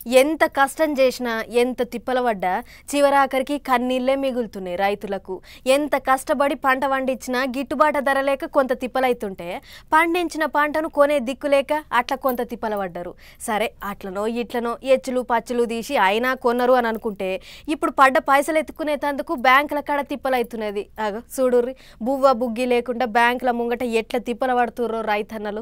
ఎంత కష్టం చేసినా ఎంత తిప్పల పడ్డా చివరాఖరికి కన్నీళ్ళే మిగులుతున్నాయి రైతులకు ఎంత కష్టపడి పంట పండించినా గిట్టుబాటు ధర లేక కొంత తిప్పలైతుంటే పండించిన పంటను కొనే దిక్కు లేక అట్లా కొంత తిప్పల పడ్డారు సరే అట్లనో ఇట్లనో ఎచ్చులు పచ్చులు తీసి అయినా కొన్నారు అని అనుకుంటే ఇప్పుడు పడ్డ పైసలు ఎత్తుకునేటందుకు బ్యాంకుల కాడ తిప్పలైతున్నది అగో చూడుర్రి బువ్వ బుగ్గి లేకుండా బ్యాంకుల ముంగట ఎట్లా తిప్పల పడుతుర్రో రైతన్నలు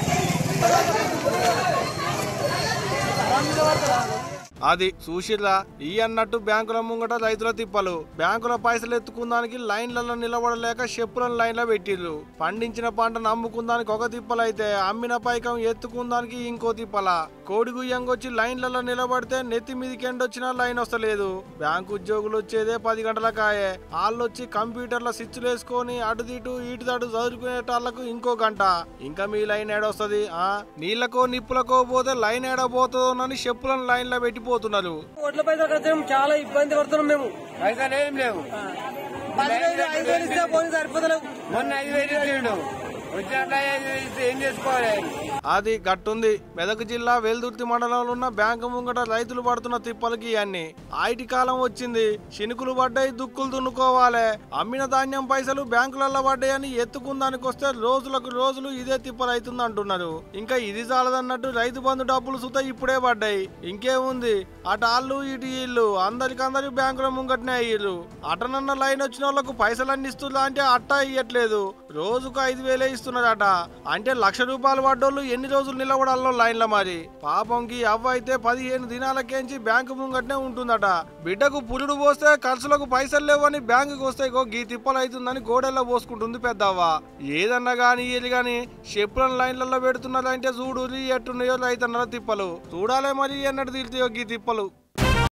అది చూసిర్రా ఈ అన్నట్టు బ్యాంకుల ముంగట రైతుల తిప్పలు బ్యాంకుల పైసలు ఎత్తుకుందానికి లైన్లలో నిలబడలేక చెప్పులను లైన్లో పెట్టిర్రు పండించిన పంటను అమ్ముకుందానికి ఒక తిప్పలైతే అమ్మిన పైకం ఎత్తుకుందానికి ఇంకో తిప్పల కోడి గుయ్యంగొచ్చి లైన్లలో నిలబడితే నెత్తి మీదికి ఎండొచ్చినా లైన్ వస్తలేదు బ్యాంకు ఉద్యోగులు వచ్చేదే పది గంటల కాయే వాళ్ళు వచ్చి కంప్యూటర్ల స్విచ్లు వేసుకొని అటు ఇటు ఇటు అటు చదువుకునేటాళ్లకు ఇంకో గంట ఇంకా మీ లైన్ ఏడొస్తుంది ఆ నీళ్ళకో నిప్పులకో పోతే లైన్ ఏడబోతుందని చెప్పులను లైన్లో పెట్టిపోతున్నారు ఓట్ల పైసలు ఖర్చు చాలా ఇబ్బంది పడుతున్నాం మేము పైసలు ఏం లేవు పదివేలు ఐదు వేలు ఇస్తే పోనీ సరిపోతలేవు మొన్న ఐదు వేలు ఇచ్చిండు వచ్చినట్టు ఐదు వేలు ఇస్తే ఏం చేసుకోవాలి అది గట్టుంది మెదక్ జిల్లా వెల్దుర్తి మండలంలో ఉన్న బ్యాంకు ముంగట రైతులు పడుతున్న తిప్పలకి అన్ని ఆయిటి కాలం వచ్చింది చినుకులు పడ్డాయి దుక్కులు దున్నుకోవాలి అమ్మిన ధాన్యం పైసలు బ్యాంకులలో పడ్డాయని ఎత్తుకుందానికి వస్తే రోజులకు రోజులు ఇదే తిప్పలు అవుతుంది అంటున్నారు ఇంకా ఇది చాలదన్నట్టు రైతు బంధు డబ్బులు సుత ఇప్పుడే పడ్డాయి ఇంకేముంది అటు ఆళ్ళు ఇటు ఇల్లు అందరికందరి బ్యాంకుల ముంగటనే అయ్యిర్రు అటనన్న లైన్ వచ్చిన వాళ్ళకు పైసలన్నీ ఇస్తుందా అంటే అట్టా ఇయ్యట్లేదు రోజుకు ఐదు వేలే ఇస్తున్నారట అంటే లక్ష రూపాయలు పడ్డోళ్ళు ఎన్ని రోజులు నిలబడాలో లైన్ల మరి పాపంకి అవ్వ అయితే పదిహేను దినాలకేంచి బ్యాంకు ముంగటనే ఉంటుందట బిడ్డకు పురుడు పోస్తే ఖర్చులకు పైసలు లేవని బ్యాంకుకి వస్తే ఇగో గీ తిప్పలు అవుతుందని గోడెల్లో పోసుకుంటుంది పెద్దవ్వ ఏదన్నా గాని ఏది గాని చెప్పులను లైన్లలో పెడుతున్నారంటే చూడు ఎట్టున్నాయో రైతన్నల తిప్పలు చూడాలే మరి ఎన్నటి తీరుతాయో గీ తిప్పలు